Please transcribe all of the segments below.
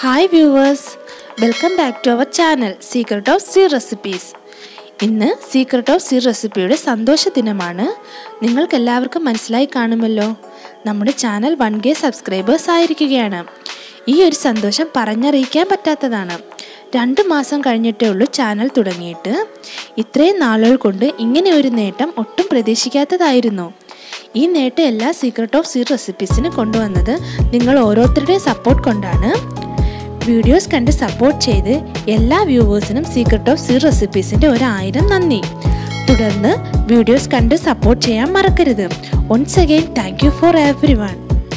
hi viewers welcome back to our channel secret of sea recipes ഇന്ന് secret of sea റെസിപ്പിയുടെ സന്തോഷ ദിനമാണ് നിങ്ങൾക്ക് എല്ലാവർക്കും മനസ്സിലായി കാണുമല്ലോ നമ്മുടെ ചാനൽ വൺ കെ സബ്സ്ക്രൈബേഴ്സ് ആയിരിക്കുകയാണ് ഈ ഒരു സന്തോഷം പറഞ്ഞറിയിക്കാൻ പറ്റാത്തതാണ് രണ്ട് മാസം കഴിഞ്ഞിട്ടേ ഉള്ളൂ ചാനൽ തുടങ്ങിയിട്ട് ഇത്രയും നാളുകൾ കൊണ്ട് ഇങ്ങനെ ഒരു നേട്ടം ഒട്ടും പ്രതീക്ഷിക്കാത്തതായിരുന്നു ഈ നേട്ടം എല്ലാ സീക്രട്ട് ഓഫ് സീ റെസിപ്പീസിന് കൊണ്ടുവന്നത് നിങ്ങൾ ഓരോരുത്തരുടെയും സപ്പോർട്ട് കൊണ്ടാണ് വീഡിയോസ് കണ്ട് സപ്പോർട്ട് ചെയ്ത് എല്ലാ വ്യൂവേഴ്സിനും സീക്രട്ട് ഓഫ് സീ റെസിപ്പീസിൻ്റെ ഒരായിരം നന്ദി തുടർന്ന് വീഡിയോസ് കണ്ട് സപ്പോർട്ട് ചെയ്യാൻ മറക്കരുത് once again thank you for everyone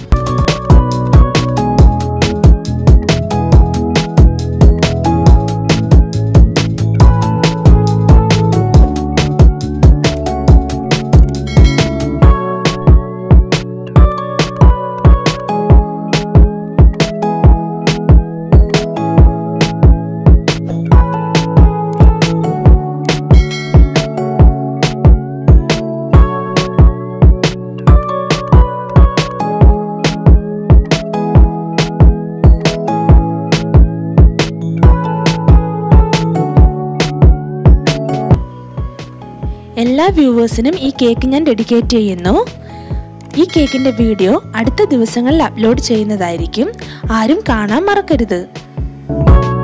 എല്ലാ വ്യൂവേഴ്സിനും ഈ കേക്ക് ഞാൻ ഡെഡിക്കേറ്റ് ചെയ്യുന്നു ഈ കേക്കിൻ്റെ വീഡിയോ അടുത്ത ദിവസങ്ങളിൽ അപ്ലോഡ് ചെയ്യുന്നതായിരിക്കും ആരും കാണാൻ മറക്കരുത്